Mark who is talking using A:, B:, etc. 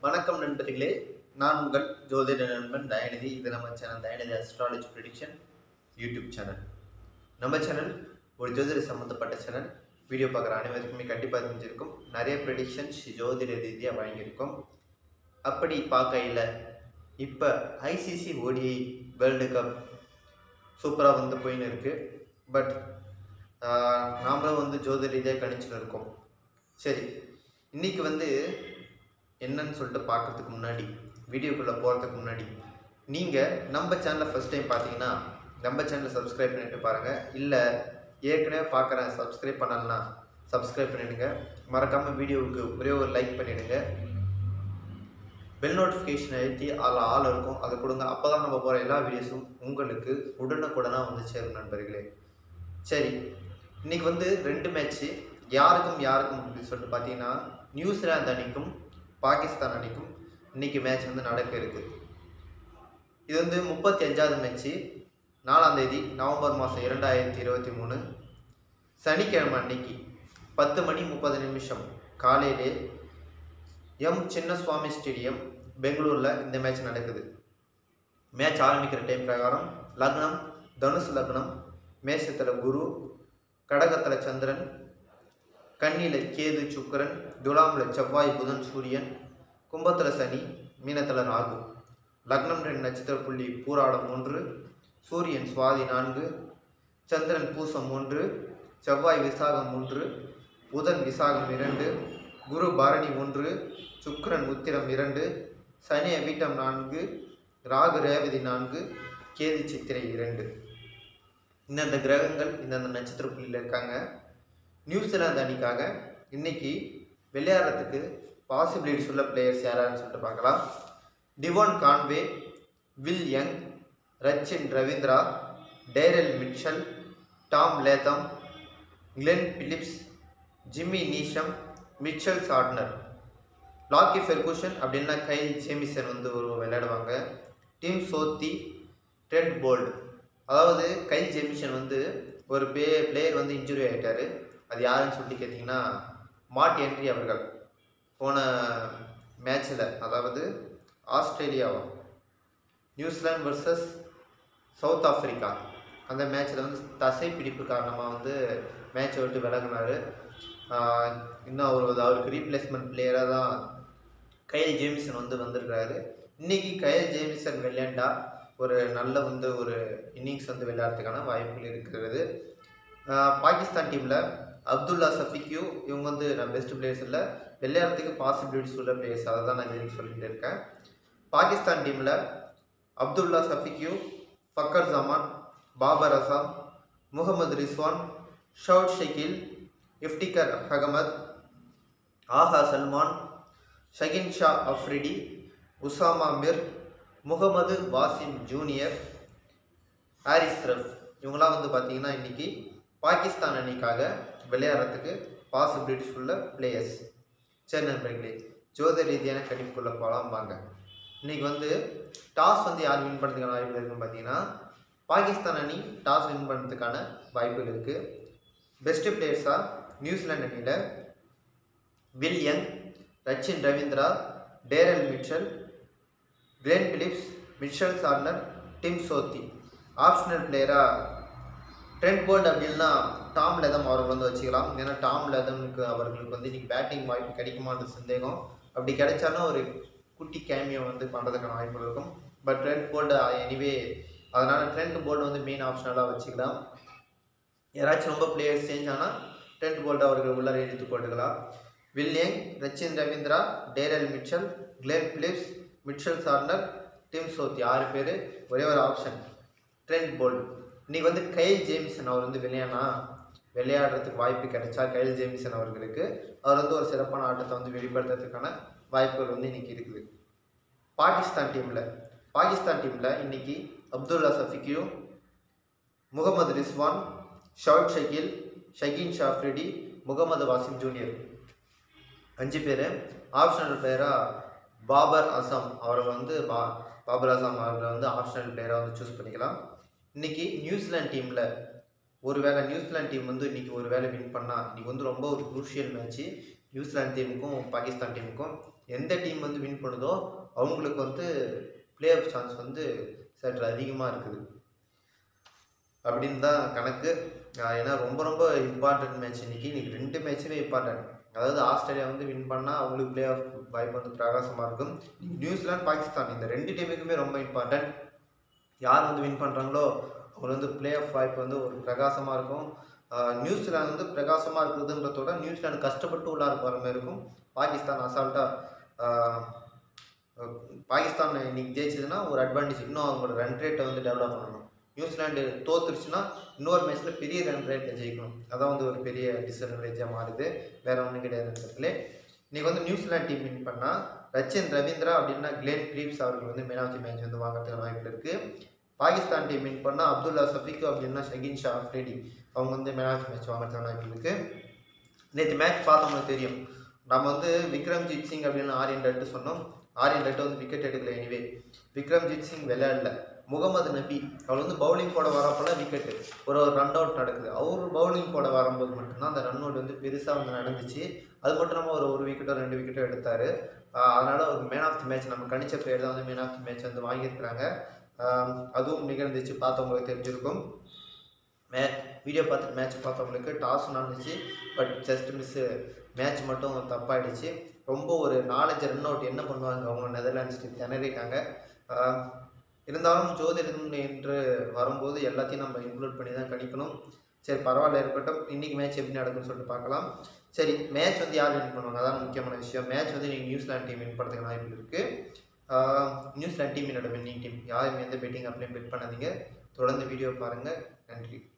A: வணக்கம் நண்பர்களே நான் உங்கள் ஜோதிட நண்பன் தயநிதி இது நம்ம channel Dayanidhi astrology prediction YouTube channel நம்ம சேனல் ஒரு ஜோதிட சம்மந்தப்பட்ட சேனல் வீடியோ பார்க்குற அனைவருக்குமே கண்டிப்பாக தெரிஞ்சிருக்கும் நிறைய ப்ரெடிக்ஷன்ஸ் ஜோதிட ரீதியாக வழங்கியிருக்கோம் அப்படி பார்க்கையில் இப்போ ஐசிசி ஓடிஐ வேர்ல்டு கப் சூப்பராக வந்து போயின்னு இருக்குது பட் நாமளும் வந்து ஜோதிட ரீதியாக கணிச்சுன்னு இருக்கோம் சரி இன்னைக்கு வந்து என்னன்னு சொல்லிட்டு பார்க்கறதுக்கு முன்னாடி வீடியோக்குள்ளே போகிறதுக்கு முன்னாடி நீங்கள் நம்ம சேனலை ஃபஸ்ட் டைம் பார்த்தீங்கன்னா நம்ம சேனலை சப்ஸ்கிரைப் பண்ணிட்டு பாருங்கள் இல்லை ஏற்கனவே பார்க்குறேன் சப்ஸ்கிரைப் பண்ணலன்னா சப்ஸ்கிரைப் பண்ணிடுங்க மறக்காமல் வீடியோவுக்கு ஒரே ஒரு லைக் பண்ணிவிடுங்க பெல் நோட்டிஃபிகேஷன் அழுத்தி அதில் ஆள் இருக்கும் அதை கொடுங்க அப்போ தான் நம்ம போகிற எல்லா வீடியோஸும் உங்களுக்கு உடனுக்குடனாக வந்து சேரும் நண்பர்களே சரி இன்னைக்கு வந்து ரெண்டு மேட்ச்சு யாருக்கும் யாருக்கும் அப்படின்னு சொல்லிட்டு பார்த்தீங்கன்னா நியூசிலாந்து அணிக்கும் பாகிஸ்தான் அணிக்கும் இன்னைக்கு மேட்ச் வந்து நடக்க இருக்குது இது வந்து முப்பத்தி அஞ்சாவது மேட்ச்சு நாலாம் தேதி நவம்பர் மாதம் இரண்டாயிரத்தி இருபத்தி மூணு சனிக்கிழமை அன்னைக்கு பத்து மணி முப்பது நிமிஷம் காலையிலே எம் சின்னசுவாமி ஸ்டேடியம் பெங்களூரில் இந்த மேட்ச் நடக்குது மேட்ச் ஆரம்பிக்கிற டைம் பிரகாரம் லக்னம் தனுசு லக்னம் மேஷத்தில் குரு கடகத்தில் சந்திரன் கன்னியில் கேது சுக்கரன் துலாமில் செவ்வாய் புதன் சூரியன் கும்பத்தில் சனி மீனத்தில் ராகு லக்னம் ரெண்டு நட்சத்திர புள்ளி பூராடம் மூன்று சூரியன் சுவாதி நான்கு சந்திரன் பூசம் மூன்று செவ்வாய் விசாகம் மூன்று புதன் விசாகம் இரண்டு குரு பரணி ஒன்று சுக்கிரன் உத்திரம் இரண்டு சனி அவிட்டம் நான்கு ராகு ரேவதி நான்கு கேது சித்திரை இரண்டு இந்தந்த கிரகங்கள் இந்தந்த நட்சத்திர புள்ளியில் இருக்காங்க நியூசிலாந்து அணிக்காக இன்னைக்கு விளையாடுறதுக்கு பாசிபிலிட்டிஸ் உள்ள பிளேயர்ஸ் யாரான்னு சொல்லிட்டு பார்க்கலாம் Devon Conway Will Young Rachin Ravindra Daryl Mitchell Tom Latham Glenn Phillips Jimmy Neesham Mitchell Santner Lockie Ferguson அப்படின்னா கைல் ஜேமிசன் வந்து ஒரு விளையாடுவாங்க டீம் சோத்தி ட்ரெண்ட் போல்ட் அதாவது கைல் ஜேமிசன் வந்து ஒரு பே பிளேயர் வந்து இன்ஜுரி ஆகிட்டார் அது யாருன்னு சொல்லி கேட்டிங்கன்னா மாட் என்ட்ரி அவர்கள் போன மேட்ச்சில் அதாவது ஆஸ்திரேலியாவா நியூசிலாந்து வர்சஸ் சவுத் ஆஃப்ரிக்கா அந்த மேட்ச்சில் வந்து தசை பிடிப்பு காரணமாக வந்து மேட்சை விட்டு விலகினார் இன்னும் அவர் அவருக்கு ரீப்ளேஸ்மெண்ட் பிளேயராக தான் கயல் ஜேமிசன் வந்து வந்திருக்காரு இன்னைக்கு கயல் ஜேமிசன் விளையாண்டா ஒரு நல்ல வந்து ஒரு இன்னிங்ஸ் வந்து விளையாடுறதுக்கான வாய்ப்புகள் இருக்கிறது ஆஹ் பாகிஸ்தான் டீமில் அப்துல்லா சஃபிக்யூ இவங்க வந்து நான் பெஸ்ட் பிளேயர்ஸ் இல்லை விளையாடுறதுக்கு பாசிபிலிட்டிஸ் உள்ள பிளேயர்ஸ் அதை தான் நான் இதுவரைக்கும் சொல்லிட்டு இருக்கேன் பாகிஸ்தான் டீமில் அப்துல்லா சஃபிக்யூ ஃபக்கர் ஜமான் பாபர் அசாம் முகமது ரிஸ்வான் ஷவுட் ஷெகில் இஃப்டிகர் அகமத் ஆஹா சல்மான் ஷகின் ஷா அஃப்ரிடி உசாமா மிர் முகமது வாசிம் ஜூனியர் ஹாரிஸ் ரஃப் இவங்களாம் வந்து பார்த்தீங்கன்னா இன்றைக்கி பாகிஸ்தான் அணிக்காக விளையாடுறதுக்கு பாசிபிலிட்டிஸ் உள்ள பிளேயர்ஸ் சரி நண்பர்களே ஜோதிட ரீதியான கணிப்புக்குள்ளே போகலாம் வாங்க இன்றைக்கி வந்து டாஸ் வந்து யார் வின் பண்ணுறதுக்கான வாய்ப்பு இருக்குன்னு பார்த்தீங்கன்னா பாகிஸ்தான் அணி டாஸ் வின் பண்ணுறதுக்கான வாய்ப்புகள் இருக்குது பெஸ்ட்டு பிளேயர்ஸாக நியூசிலாந்து அணியில் Will Young Rachin Ravindra Daryl Mitchell Glenn Phillips Mitchell Santner Tim Sodhi optional பிளேயராக ட்ரெண்ட் போல்ட் அப்படின்னா டாம் லெதம் அவர்கள் வந்து வச்சுக்கலாம் ஏன்னா டாம் லெதம்க்கு அவர்களுக்கு வந்து இன்றைக்கி பேட்டிங் வாய்ப்பு கிடைக்குமான்ற சந்தேகம் அப்படி கிடைச்சாலும் ஒரு குட்டி கேமியோ வந்து பண்ணுறதுக்கான வாய்ப்புகள் இருக்கும் பட் ட்ரெண்ட் போல்டு எனிவே அதனால் ட்ரெண்ட் போல்டு வந்து மெயின் ஆப்ஷனலாக வச்சுக்கலாம் யாராச்சும் ரொம்ப பிளேயர்ஸ் சேஞ்ச் ஆனால் ட்ரெண்ட் போல்டு அவர்கள் உள்ளார எடுத்து போட்டுக்கலாம் Will Young Rachin Ravindra Daryl Mitchell Glenn Phillips Mitchell Santner Tim Sodhi ஆறு பேர் ஒரே ஒரு ஆப்ஷன் ட்ரெண்ட் போல்டு இன்னைக்கு வந்து கைல் ஜேம்சன் அவர் வந்து விளையாடனா விளையாடுறதுக்கு வாய்ப்பு கிடைச்சா கைல் ஜேம்சன் அவர்களுக்கு அவர் வந்து ஒரு சிறப்பான ஆட்டத்தை வந்து வெளிப்படுத்துறதுக்கான வாய்ப்புகள் வந்து இன்னைக்கு இருக்குது பாகிஸ்தான் டீமில் பாகிஸ்தான் டீமில் இன்னைக்கு அப்துல்லா சஃபிக்யூ முகமது ரிஸ்வான் ஷவுட் ஷக்கீல் ஷகீன் ஷாஃப்ரிடி முகமது வாசிம் ஜூனியர் அஞ்சு பேர் ஆப்ஷனல் பிளேயராக பாபர் அசாம் அவரை வந்து பா பாபர் அசாம் அவரை வந்து ஆப்ஷனல் பிளேயராக வந்து சூஸ் பண்ணிக்கலாம் இன்றைக்கி நியூசிலாந்து டீமில் ஒருவேளை நியூசிலாந்து டீம் வந்து இன்றைக்கி ஒரு வேளை வின் பண்ணால் இன்றைக்கி வந்து ரொம்ப ஒரு குரூஷியல் மேட்ச்சு நியூசிலாந்து டீமுக்கும் பாகிஸ்தான் டீமுக்கும் எந்த டீம் வந்து வின் பண்ணுதோ அவங்களுக்கு வந்து ப்ளே ஆஃப் சான்ஸ் வந்து சற்று அதிகமாக இருக்குது அப்படின்னு தான் கணக்கு ஆஹ் ஏன்னா ரொம்ப ரொம்ப இம்பார்ட்டன்ட் மேட்ச் இன்னைக்கு இன்னைக்கு ரெண்டு மேட்சுமே இம்பார்ட்டன்ட் அதாவது ஆஸ்திரேலியா வந்து வின் பண்ணால் அவங்களுக்கு ப்ளே ஆஃப் வாய்ப்பு வந்து பிரகாசமாக இருக்கும் நியூசிலாந்து பாகிஸ்தான் இந்த ரெண்டு டீமுக்குமே ரொம்ப இம்பார்ட்டன்ட் யார் வந்து வின் பண்ணுறாங்களோ அவங்க வந்து ப்ளே ஆஃப் வாய்ப்பு வந்து ஒரு பிரகாசமாக இருக்கும் ஆஹ் நியூசிலாந்து வந்து பிரகாசமாக இருக்குதுன்றதோட நியூசிலாந்து கஷ்டப்பட்டு உள்ளார போகிற மாதிரி இருக்கும் பாகிஸ்தான் அசால்ட்டாக பாகிஸ்தான் இன்னைக்கு ஜெயிச்சதுன்னா ஒரு அட்வான்டேஜ் இன்னும் அவங்களோட ரன் ரேட்டை வந்து டெவலப் பண்ணணும் நியூசிலாண்டு தோத்துருச்சுன்னா இன்னொரு மேட்ச்சில் பெரிய ரன் ரேட்டில் ஜெயிக்கணும் அதான் வந்து ஒரு பெரிய டிஸ்அட்வான்டேஜாக மாறுது வேற ஒன்றும் கிடையாது இடத்துல இன்னைக்கு வந்து நியூசிலாந்து டீம் வின் பண்ணால் ரச்சின் ரவீந்திரா அப்படின்னா கிளேன் கிரீப்ஸ் அவர்கள் வந்து மேன் ஆஃப் தி மேட்ச் வந்து வாங்குறதுக்கு வாய்ப்பு இருக்குது பாகிஸ்தான் டீம் வின் பண்ணால் அப்துல்லா சஃபிக் அப்படின்னா ஷகின் ஷா அஃப்ரேடி அவங்க வந்து மேன் ஆஃப் தி மேட்ச் வாங்குறதுக்கு வாய்ப்பு இருக்குது நேற்று மேட்ச் பார்த்தவங்களுக்கு தெரியும் நம்ம வந்து விக்ரம்ஜித் சிங் அப்படின்னு ஆரியன் ரெட்டு சொன்னோம் ஆரியன் ரெட்டு வந்து விக்கெட் எடுக்கல எனிவே விக்ரம்ஜித் சிங் விளையாடல முகமது நபி அவர் வந்து பவுலிங் போட வரப்போலாம் விக்கெட்டு ஒரு ஒரு ரன் அவுட் நடக்குது அவர் பவுலிங் போட வரும்போது மட்டும்தான் அந்த ரன் அவுட் வந்து பெருசாக வந்து நடந்துச்சு அது மட்டும் இல்லாமல் ஒரு ஒரு விக்கெட்டோ ரெண்டு விக்கெட்டோ எடுத்தார் அதனால் ஒரு மேன் ஆஃப் தி மேட்ச் நம்ம கணிச்ச பேர் தான் வந்து மேன் ஆஃப் தி மேட்ச் வந்து வாங்கியிருக்கிறாங்க ஆஹ் அதுவும் நிகழ்ந்துச்சு பார்த்தவங்களுக்கு தெரிஞ்சிருக்கும் மே வீடியோ பார்த்துட்டு மேட்ச் பார்த்தவங்களுக்கு டாஸ் நடந்துச்சு பட் ஜஸ்ட் மிஸ்ஸு மேட்ச் மட்டும் தப்பாயிடுச்சு ரொம்ப ஒரு நாலஞ்சு ரன் அவுட் என்ன பண்ணுவாங்க அவங்க நெதர்லாண்ட்ஸ் திணறிட்டாங்க ஆஹ் இருந்தாலும் ஜோதிடம் என்று வரும்போது எல்லாத்தையும் நம்ம இன்க்ளூட் பண்ணி தான் கணிக்கணும் சரி பரவாயில்ல இருக்கட்டும் இன்னைக்கு மேட்ச் எப்படி நடக்கும்னு சொல்லிட்டு பார்க்கலாம் சரி மேட்ச் வந்து யார் வின் பண்ணுவாங்க அதான் முக்கியமான விஷயம் மேட்ச் வந்து நீங்கள் நியூசிலாந்து டீம் வின் பண்ணுறதுக்கு வாய்ப்பு இருக்குது நியூசிலாந்து டீம் என்னோட வின்னிங் டீம் யாரும் எந்த பெட்டிங் அப்படியும் பெட் பண்ணாதீங்க தொடர்ந்து வீடியோ பாருங்கள் நன்றி